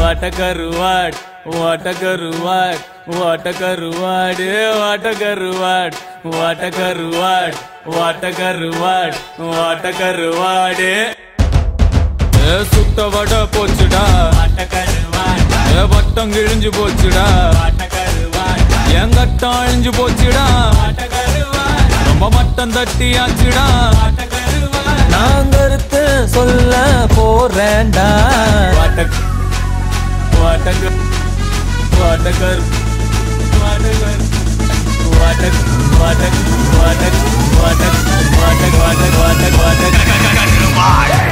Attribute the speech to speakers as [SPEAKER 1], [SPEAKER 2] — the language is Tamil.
[SPEAKER 1] வாட்ட கருவாட் வாட்ட கருவாட் வாட்ட கருவாடு வாட்ட கருவாட் வாட்ட கருவாட் வாட்ட கருவாட் வாட்ட கருவாடு ஏ சுத்த வட போச்சுடா வாட்ட கருவாட் ஏ வட்டம் கிழிஞ்சு போச்சுடா வாட்ட கருவாட் என் கட்டம் அழிஞ்சு போச்சுடா வாட்ட கருவாட் ரொம்ப மட்டம் தட்டியாச்சுடா வாட்ட கருவாட்
[SPEAKER 2] நான் கருத்து சொல்ல போறேன்டா
[SPEAKER 1] வாட்டக் வாட்டக் வாட்டகர் வாட்டகர் வாட்டக் வாட்டக் வாட்டக் வாட்டக் வாட்டக் வாட்டக் வாட்டக் வாட்டக்